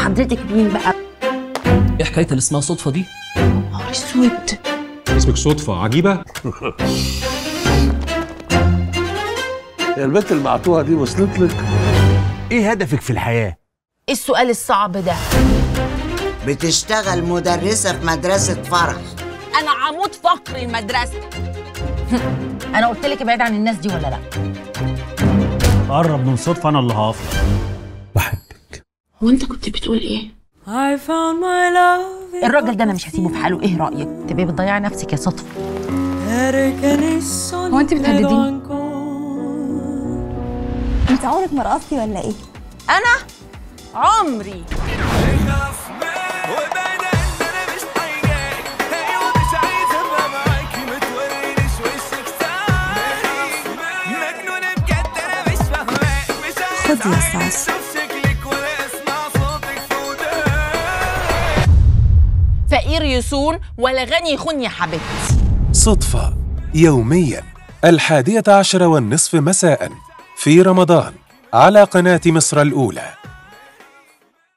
وحضرتك مين بقى ايه حكايه اللي اسمها صدفه دي نهار اسود اسمك صدفة عجيبة يا البنت المعطوها دي وصلت لك ايه هدفك في الحياه ايه السؤال الصعب ده بتشتغل مدرسة في مدرسة فرح انا عمود فقر المدرسه انا قلت لك ابعد عن الناس دي ولا لا قرب من صدفه انا اللي هقف هو انت كنت بتقول ايه I found my love الراجل ده انا مش هسيبه في حاله ايه رايك تبقي بتضيعي نفسك يا صدفه هو انت بتهدديني؟ انت عمرك ما رقصتي ولا ايه انا عمري خدي يا ساسو فقير يسون ولا غني يخون يا حبيبتي صدفة يوميا الحادية عشر والنصف مساء في رمضان على قناة مصر الأولى